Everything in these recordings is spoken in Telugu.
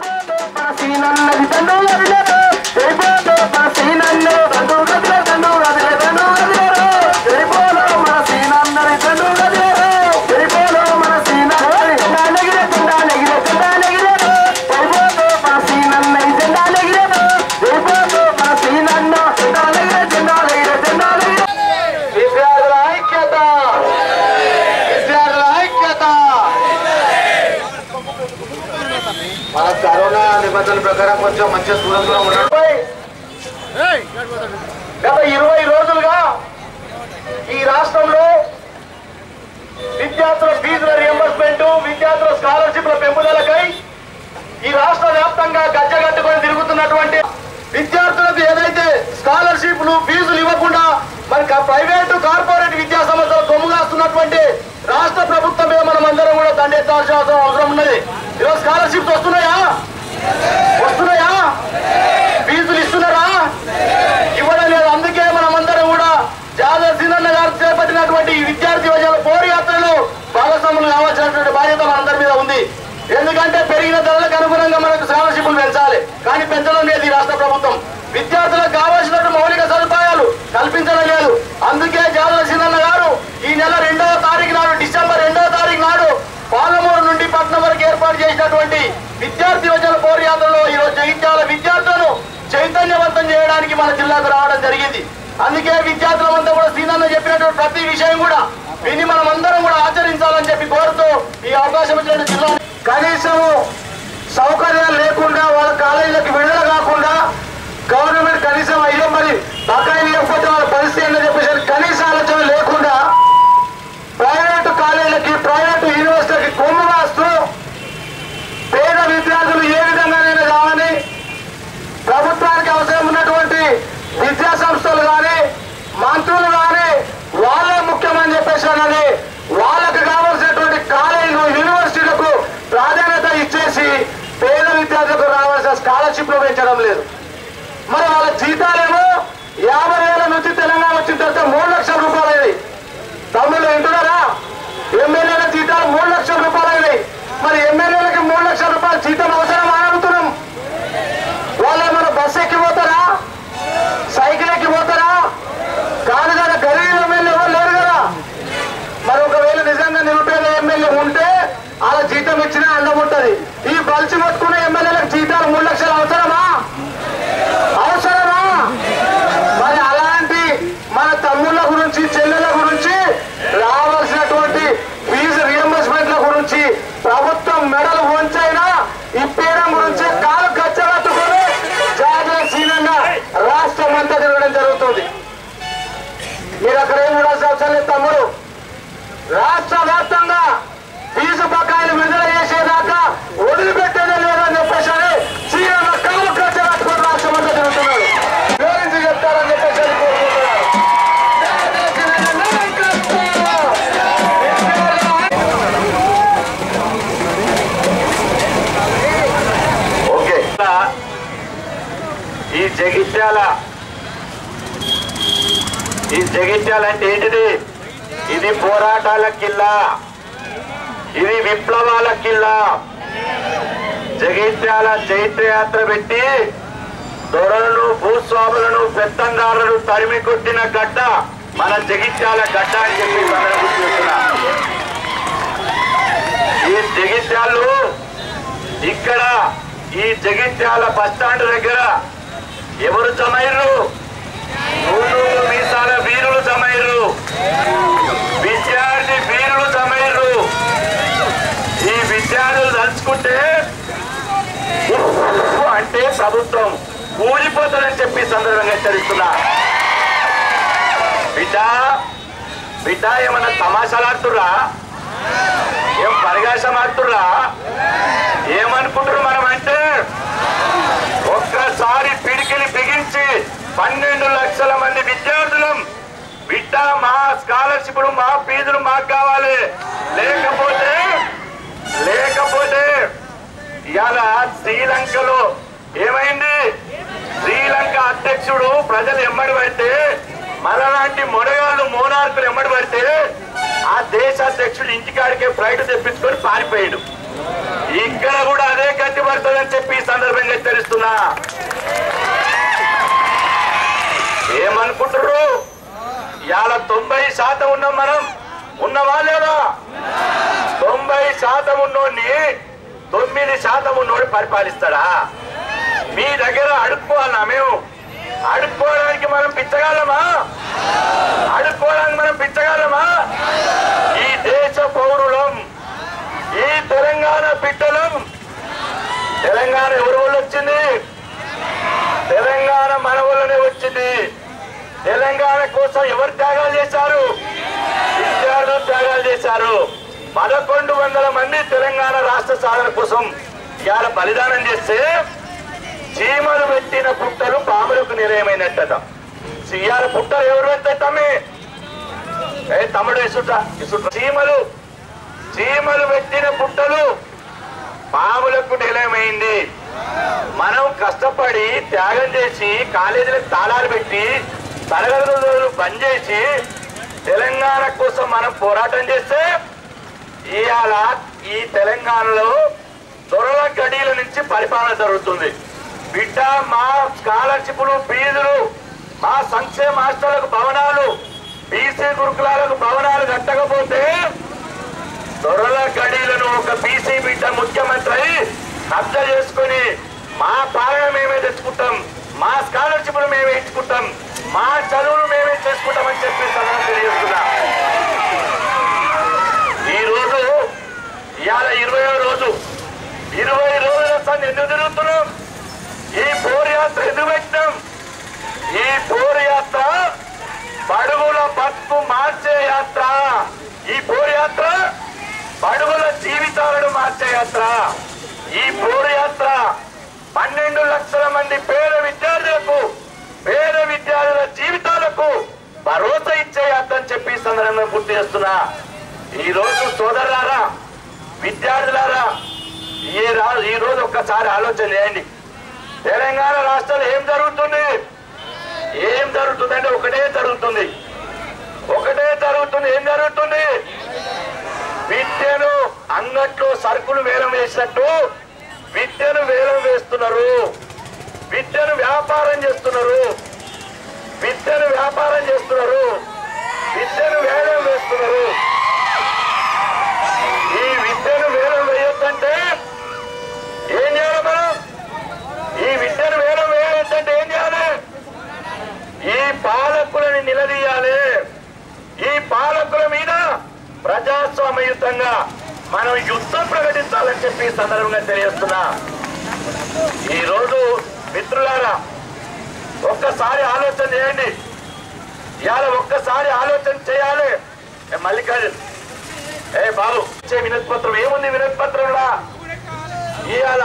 విద్యార్థుల ఐక్యత విద్యార్థుల ఐక్యత మన కరోనా నిబంధనల ప్రకారం కొంచెం మంచిగా దూరంగా ఉన్నాడు గత ఇరవై రోజులుగా ఈ రాష్ట్రంలో విద్యార్థుల ఫీజుల రియంబర్స్మెంట్ విద్యార్థుల స్కాలర్షిప్ల పెంపుదలకై ఈ రాష్ట్ర వ్యాప్తంగా గజ్జగట్టుకొని తిరుగుతున్నటువంటి విద్యార్థులకు ఏదైతే స్కాలర్షిప్లు ఫీజులు ఇవ్వకుండా మరి క- ప్రైవేటు కార్పొరేట్ విద్యా సంస్థలు కొమ్ముగాస్తున్నటువంటి రాష్ట్ర ప్రభుత్వం మీద మనం అందరం కూడా దండెత్తాల్సిన అవసరం అవసరం ఉన్నది ఈరోజు స్కాలర్షిప్స్ వస్తున్నాయా వస్తున్నాయా ఫీజులు ఇస్తున్నారా ఇవ్వడం లేదు అందుకే మనం అందరం కూడా జాదవ్ సీనన్న గారు చేపట్టినటువంటి ఈ విద్యార్థి యువజన పోరు యాత్రలో భాగస్వాములు కావాల్సినటువంటి బాధ్యత మనందరి మీద ఉంది ఎందుకంటే పెరిగిన ధరలకు అనుగుణంగా మనకు స్కాలర్షిప్లు పెంచాలి కానీ పెంచడం లేదు ఈ రాష్ట్ర ప్రభుత్వం విద్యార్థులకు కావాల్సినటువంటి మౌలిక సదుపాయాలు కల్పించడం లేదు అందుకే జాదవ్ సీనన్న గారు ఈ నెల రెండవ తారీఖు నాడు డిసెంబర్ రెండవ తారీఖు నాడు పాలమూరు నుండి పట్నం వరకు ఏర్పాటు చేసినటువంటి విద్యార్థి యువజన పోరు యాత్రలో ఈరోజు జయించాల విద్యార్థులను చైతన్యవంతం చేయడానికి మన జిల్లాకు రావడం జరిగింది అందుకే విద్యార్థులమంతా కూడా శ్రీనన్న చెప్పినటువంటి ప్రతి విషయం కూడా విని మనం అందరం కూడా ఆచరించాలని చెప్పి కోరుతూ ఈ అవకాశం ఇచ్చిన జిల్లా కనీసం సౌకర్యాలు లేకుండా వాళ్ళ కాలేజీలకు విడుదల కాకుండా గవర్నమెంట్ కనీసం అయ్యో మరి బకాయిలు లేకపోతే వాళ్ళ పరిస్థితి ఏంటో చెప్పేసి కనీస ఆలోచన లేకుండా ప్రైవేటు కాలేజీలకి ప్రైవేటు యూనివర్సిటీలకి కొమ్ము కాస్తూ పేద విద్యార్థులు ఏ విధంగానైనా కావాలని ప్రభుత్వానికి అవసరం ఉన్నటువంటి విద్యా సంస్థలు కానీ మంత్రులు కానీ వాళ్ళే ముఖ్యమని చెప్పేసి అని వాళ్ళకి కావాల్సినటువంటి కాలేజీలు యూనివర్సిటీలకు ప్రాధాన్యత ఇచ్చేసి పేద విద్యార్థులకు రావాల్సిన స్కాలర్షిప్లు పెంచడం లేదు మరి వాళ్ళ జీతాలేమో యాభై వేల నుంచి తెలంగాణ వచ్చిన తర్వాత మూడు లక్షల రూపాయలు అయినాయి తమ్ముళ్ళు వింటున్నారా ఎమ్మెల్యేల జీతాలు మూడు లక్షల రూపాయలు అయినాయి మరి ఎమ్మెల్యేలకి మూడు లక్షల రూపాయలు జీతం అవసరం అని అడుగుతున్నాం వాళ్ళు ఏమైనా బస్సు ఎక్కిపోతారా సైకిల్ ఎక్కిపోతారా కాదు కదా గరీబ్ ఎమ్మెల్యే ఎవరు లేరు కదా మరి ఒకవేళ నిజంగా నిరుపేద ఎమ్మెల్యే ఉంటే అలా జీతం ఇచ్చినా అండం ఉంటది ఈ బలిసి పట్టుకునే ఎమ్మెల్యేలకు జీతాలు మూడు లక్షలు అవసరమా అవసరమా మరి అలాంటి మన తమ్ముళ్ళ గురించి చెల్లెల గురించి రావాల్సినటువంటి ఫీజు రియంబర్స్మెంట్ల గురించి ప్రభుత్వం మెడలు వంచైనా ఇప్పేయడం గురించి కాలు గచ్చబెట్టుకుని జాతీయ సీనంగా రాష్ట్రం అంతా తిరగడం జరుగుతుంది మీరు అక్కడ ఏం చూడాల్సిన అవసరం లేదు తమ్ముడు రాష్ట్ర వ్యాప్తంగా ఫీజు బకాయిలు విడుదల చేసేదాకా వదిలిపెట్టేదే లేదని చెప్పేసి అని సీఎం కాలు కట్టబెట్టుకుని రాష్ట్రం అంతా తిరుగుతున్నాడు వివరించి చెప్తారని చెప్పేసి అని కోరుకుంటున్నారు ఓకే ఈ జగిత్యాల ఈ జగిత్యాల అంటే ఏంటిది ఇది పోరాటాల కిల్లా ఇది విప్లవాల కిల్లా జగిత్యాల చైత్రయాత్ర పెట్టి దొరలను భూస్వాములను పెత్తందారులను తరిమి కొట్టిన గడ్డ మన జగిత్యాల గడ్డ అని చెప్పి అందరం గుర్తుపెట్టుకున్నా. ఈ జగిత్యాలు ఇక్కడ ఈ జగిత్యాల బస్ స్టాండ్ దగ్గర ఎవరు జమైర్రు నూనూరు మీసాల వీరులు జమైర్రు విద్యార్థి వీరులు జమైర్రు ఈ విద్యార్థులు తలుచుకుంటే ఉఫ్ అంటే ప్రభుత్వం కూలిపోతుందని చెప్పి ఈ సందర్భంగా హెచ్చరిస్తున్నా బిడ్డ బిడ్డ ఏమన్నా తమాషాలాడుతుర్రా ఏం పరిగాసం ఆడుతుర్రా ఏమనుకుంటారు మనం అంటే ఒక్కసారి పిడికిలి బిగించి పన్నెండు లక్షల మంది విద్యార్థులం బిడ్డ మా స్కాలర్షిప్లు మా ఫీజులు మాకు కావాలి లేకపోతే లేకపోతే ఇవాళ శ్రీలంకలో ఏమైంది శ్రీలంక అధ్యక్షుడు ప్రజలు ఎమ్మడి పడితే మనలాంటి మొడగాళ్ళు మోనార్కులు ఎమ్మడి పడితే ఆ దేశ అధ్యక్షుడు ఇంటికాడికే ఫ్లైట్ తెప్పించుకొని పారిపోయాడు ఇక్కడ కూడా అదే కట్టిపడుతుందని చెప్పి ఈ సందర్భంగా హెచ్చరిస్తున్నా ఏమనుకుంటారు ఇవాళ తొంభై శాతం ఉన్నాం మనం ఉన్నవా లేదా తొంభై శాతం ఉన్నోడిని తొమ్మిది శాతం ఉన్నోడు పరిపాలిస్తాడా మీ దగ్గర అడుక్కోవాలన్నా మేము అడుక్కోవడానికి మనం పిచ్చగాలమా అడుక్కోవడానికి మనం పిచ్చగాలమా ఈ దేశ పౌరులం ఈ తెలంగాణ బిడ్డలం తెలంగాణ ఎవరి వల్ల వచ్చింది తెలంగాణ మన వల్లనే వచ్చింది తెలంగాణ కోసం ఎవరు త్యాగాలు చేశారు విద్యార్థులు త్యాగాలు చేశారు పదకొండు వందల మంది తెలంగాణ రాష్ట్ర సాధన కోసం ఇవాళ బలిదానం చేస్తే చీమలు పెట్టిన పుట్టలు పాములకు నిలయమైనట్టట ఇవాళ పుట్టలు ఎవరు పెట్టమే ఏ తమ్ముడు ఇసుట ఇసుట చీమలు చీమలు పెట్టిన పుట్టలు పాములకు నిలయమైంది మనం కష్టపడి త్యాగం చేసి కాలేజీలకు తాళాలు పెట్టి తరగతులు బంద్ చేసి తెలంగాణ కోసం మనం పోరాటం చేస్తే ఇవాళ ఈ తెలంగాణలో దొరల గడిల నుంచి పరిపాలన జరుగుతుంది బిడ్డ మా స్కాలర్షిప్లు ఫీజులు మా సంక్షేమ హాస్టళ్లకు భవనాలు బీసీ గురుకులాలకు భవనాలు కట్టకపోతే దొరల గడీలను ఒక బీసీ బిడ్డ ముఖ్యమంత్రి అయి కబ్జా చేసుకుని మా పాలన మేమే తెచ్చుకుంటాం మా స్కాలర్షిప్లు మేమే ఇచ్చుకుంటాం మా చదువులు మేమే చేసుకుంటామని చెప్పి సదనం తెలియజేస్తున్నా ఈ రోజు ఇవాళ ఇరవై రోజు ఇరవై రోజుల సంది ఎందుకు తిరుగుతున్నాం ఈ పోరు యాత్ర ఎందుకు పెట్టినాం ఈ పోరు యాత్ర బడుగుల బతుకు మార్చే యాత్ర ఈ పోరు యాత్ర బడుగుల జీవితాలను మార్చే యాత్ర ఈ పోరు యాత్ర పన్నెండు లక్షల మంది పేద విద్యార్థులకు పేద విద్యార్థుల జీవితాలకు భరోసా ఇచ్చే యాత్ర అని చెప్పి ఈ సందర్భంగా గుర్తు చేస్తున్నా ఈ రోజు సోదరులారా విద్యార్థులారా ఈ రా ఈ రోజు ఒక్కసారి ఆలోచన చేయండి తెలంగాణ రాష్ట్రంలో ఏం జరుగుతుంది ఏం జరుగుతుందంటే ఒకటే జరుగుతుంది ఒకటే జరుగుతుంది ఏం జరుగుతుంది విద్యను అంగట్లో సరుకులు వేలం వేసినట్టు విద్యను వేలం వేస్తున్నారు విద్యను వ్యాపారం చేస్తున్నారు విద్యను వ్యాపారం చేస్తున్నారు విద్యను వేలం వేస్తున్నారు ఈ విద్యను వేలం వేయొద్దంటే ఏం చేయాలి మనం ఈ విద్యను వేలం వేయొద్దంటే ఏం చేయాలి ఈ పాలకులని నిలదీయాలి ఈ పాలకుల మీద ప్రజాస్వామ్యయుతంగా మనం యుద్ధం ప్రకటించాలని చెప్పి ఈ సందర్భంగా తెలియజేస్తున్నా ఈ రోజు మిత్రులారా ఒక్కసారి ఆలోచన చేయండి ఇవాళ ఒక్కసారి ఆలోచన చేయాలి ఏ మల్లికార్జున్ ఏ బాబు ఇచ్చే వినతి పత్రం ఏముంది వినతి పత్రంలా ఇవాళ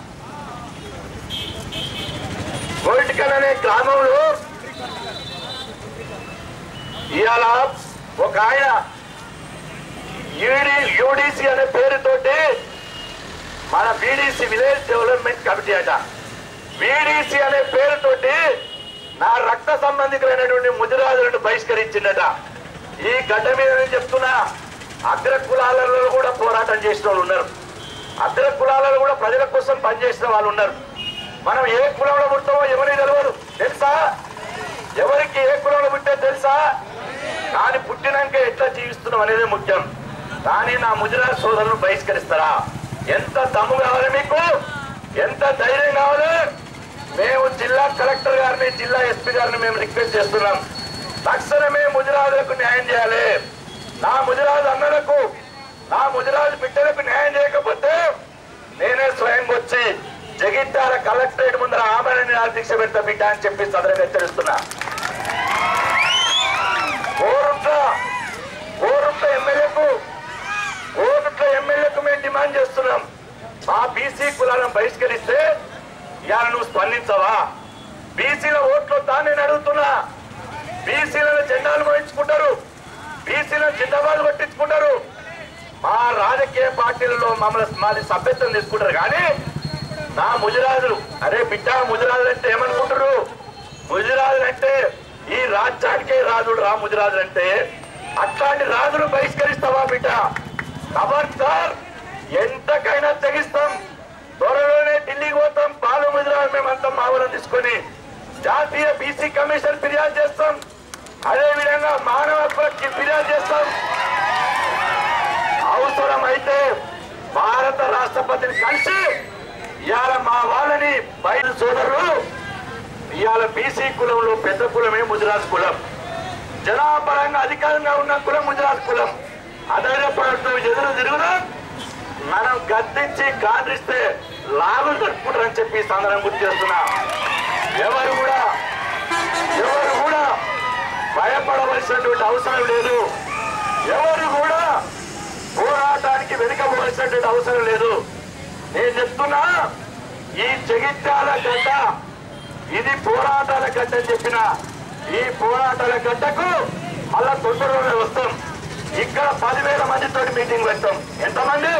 గోల్టికల్ అనే గ్రామంలో ఇవాళ ఒక ఆయన యూడి యూడిసి అనే పేరుతోటి మన బీడీసీ విలేజ్ డెవలప్మెంట్ కమిటీ అట బీడీసీ అనే పేరుతోటి నా రక్త సంబంధికులైనటువంటి ముదిరాజులను బహిష్కరించిందట ఈ గడ్డ మీద నేను చెప్తున్నా అగ్ర కులాలలో కూడా పోరాటం చేసిన వాళ్ళు ఉన్నారు అగ్ర కులాలలో కూడా ప్రజల కోసం పనిచేసిన వాళ్ళు ఉన్నారు మనం ఏ కులంలో పుట్టామో ఎవరికి తెలియదు తెలుసా ఎవరికి ఏ కులంలో పుట్టే తెలుసా కానీ పుట్టినాక ఎట్లా జీవిస్తున్నాం అనేది ముఖ్యం కానీ నా ముదిరాజ్ సోదరులు బహిష్కరిస్తారా ఎంత దమ్ము కావాలి మీకు ఎంత ధైర్యం కావాలి మేము జిల్లా కలెక్టర్ గారిని జిల్లా ఎస్పీ గారిని మేము రిక్వెస్ట్ చేస్తున్నాం తక్షణమే ముదిరాజులకు న్యాయం చేయాలి నా ముదిరాజు అన్నలకు నా ముదిరాజు బిడ్డలకు న్యాయం చేయకపోతే నేనే స్వయంగా వచ్చి జగిత్యాల కలెక్టరేట్ ముందర ఆమెను దీక్ష పెడతా బిడ్డ అని చెప్పి సదరం హెచ్చరిస్తున్నా ఓరుట్ల ఓరుట్ల ఎమ్మెల్యేకు ఓరుట్ల ఎమ్మెల్యేకు మేము డిమాండ్ చేస్తున్నాం మా బీసీ కులాలను బహిష్కరిస్తే ఇవాళ నువ్వు స్పందించవా బీసీల ఓట్లు వద్దా నేను అడుగుతున్నా బీసీలను జెండాలు మోయించుకుంటారు బీసీలను జిందాబాద్ పట్టించుకుంటారు మా రాజకీయ పార్టీలలో మమ్మల్ని మాది సభ్యత్వం తీసుకుంటారు కానీ నా ముజరాజులు అరే బిడ్డ ముజరాజులు అంటే ఏమనుకుంటారు ముజరాజులు అంటే ఈ రాజ్యానికే రాజుడు రా ముజరాజులు అంటే అట్లాంటి రాజులు బహిష్కరిస్తావా బిడ్డ ఖబర్దార్ ఎంతకైనా తెగిస్తాం త్వరలోనే ఢిల్లీకి పోతాం పాలు ముదిరాలు మేమంతా మావులను తీసుకొని జాతీయ బీసీ కమిషన్ ఫిర్యాదు చేస్తాం అదే విధంగా మానవ హక్కులకి ఫిర్యాదు చేస్తాం అవసరమైతే భారత రాష్ట్రపతిని కలిసి ఇవాళ మా వాళ్ళని బయలు సోదరులు ఇవాళ బీసీ కులంలో పెద్ద కులమే ముదిరాజ్ కులం జనాపరంగా అధికారంగా ఉన్న కులం ముదిరాజ్ కులం అధైర్యపడుతూ ఎదురు తిరుగుదాం మనం గద్దించి గాండ్రిస్తే లాభం జరుపుకుంటారని చెప్పి ఈ సందర్భం గుర్తు చేస్తున్నా ఎవరు కూడా ఎవరు కూడా భయపడవలసినటువంటి అవసరం లేదు ఎవరు కూడా పోరాటానికి వెనుకపోవలసినటువంటి అవసరం లేదు నేను చెప్తున్నా ఈ జగిత్యాల గడ్డ ఇది పోరాటాల గడ్డ అని చెప్పిన ఈ పోరాటాల గడ్డకు మళ్ళా తొందరలోనే వస్తాం ఇక్కడ పదివేల మందితో మీటింగ్ పెడతాం ఎంతమంది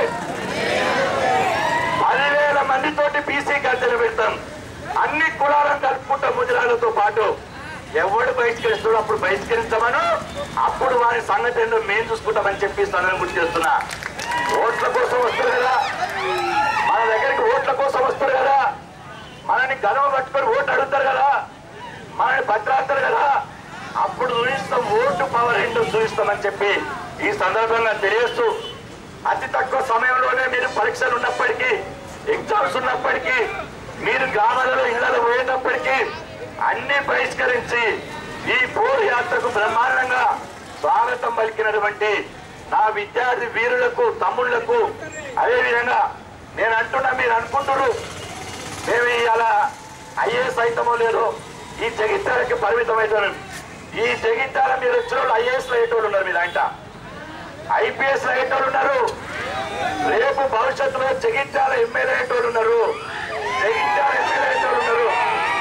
పదివేల మందితోటి బీసీ గడ్డలు పెడతాం అన్ని కులాలను కలుపుకుంటాం ముదిరాలతో పాటు ఎవడు బహిష్కరిస్తాడో అప్పుడు బహిష్కరిస్తామను అప్పుడు వారి సంగతి ఏంటో మేము చూసుకుంటామని చెప్పి సందర్భం గుర్తు చేస్తున్నా ఓట్ల కోసం వస్తారు కదా మన దగ్గరికి ఓట్ల కోసం వస్తారు కదా మనని గనవ పట్టుకొని ఓటు అడుగుతారు కదా మనని భద్రాస్తారు కదా అప్పుడు చూపిస్తాం ఓటు పవర్ ఏంటో చూపిస్తామని చెప్పి ఈ సందర్భంగా తెలియస్తూ అతి తక్కువ సమయంలోనే మీరు పరీక్షలు ఉన్నప్పటికీ ఎగ్జామ్స్ ఉన్నప్పటికీ మీరు గ్రామాలలో ఇళ్లలో పోయేటప్పటికీ అన్ని బహిష్కరించి ఈ పోర్ యాత్రకు బ్రహ్మాండంగా స్వాగతం పలికినటువంటి నా విద్యార్థి వీరులకు తమ్ముళ్లకు అదేవిధంగా నేను అంటున్నా మీరు అనుకుంటున్నారు మేము ఇలా ఐఏఎస్ అయితమో లేదో ఈ జగిత్యాలకి పరిమితం అవుతారు ఈ జగిత్యాల మీరు వచ్చిన వాళ్ళు ఐఏఎస్ అయ్యేటోళ్ళు ఉన్నారు మీరు అంట ఐపీఎస్ అయ్యేటోళ్ళు ఉన్నారు రేపు భవిష్యత్తులో జగిత్యాల ఎమ్మెల్యే అయ్యేటోళ్ళు ఉన్నారు జగిత్యాల ఎమ్మెల్యే అయ్యేటోళ్ళు ఉన్నారు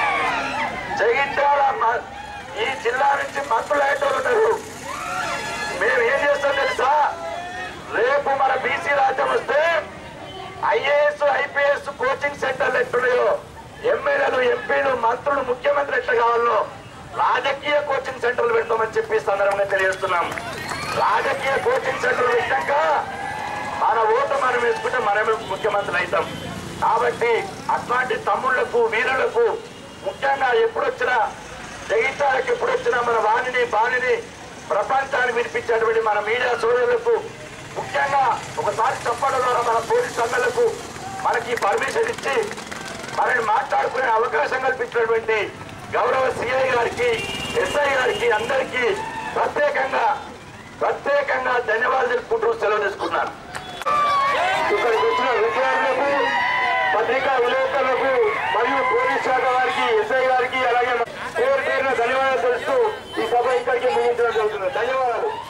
జగిత్యాల మ- ఈ జిల్లా నుంచి మంత్రులు అయ్యేటోళ్ళు ఉన్నారు మేము ఏం చేస్తాం తెలుసా రేపు మన బీసీ రాజ్యం వస్తే ఐఏఎస్ ఐపీఎస్ కోచింగ్ సెంటర్లు ఎట్టున్నాయో ఎమ్మెల్యేలు ఎంపీలు మంత్రులు ముఖ్యమంత్రి ఎట్లా కావాలో రాజకీయ కోచింగ్ సెంటర్లు పెడతామని చెప్పి ఈ సందర్భంగా తెలియజేస్తున్నాం రాజకీయ కోచింగ్ సెంటర్లు పెట్టాక మన ఓటు మనం వేసుకుంటే మనమే ముఖ్యమంత్రి అవుతాం కాబట్టి అట్లాంటి తమ్ముళ్లకు వీరులకు ముఖ్యంగా ఎప్పుడొచ్చినా జగిత్యాలకు ఎప్పుడొచ్చినా మన వాణిని బాణిని ప్రపంచాన్ని వినిపించేటువంటి మన మీడియా సోదరులకు ముఖ్యంగా ఒకసారి చెప్పడం ద్వారా మన పోలీస్ అన్నలకు మనకి పర్మిషన్ ఇచ్చి మనని మాట్లాడుకునే అవకాశం కల్పించినటువంటి గౌరవ సిఐ గారికి ఎస్ఐ గారికి అందరికీ ప్రత్యేకంగా ప్రత్యేకంగా ధన్యవాదాలు తెలుపుకుంటూ సెలవు తీసుకున్నాను ఇక్కడికి వచ్చిన విద్యార్థులకు పత్రికా విలేకరులకు మరియు పోలీస్ శాఖ వారికి ఎస్ఐ గారికి అలాగే పేరు పేరున ధన్యవాదాలు తెలుస్తూ ఈ సభ ఇక్కడికి ముగించడం జరుగుతుంది ధన్యవాదాలు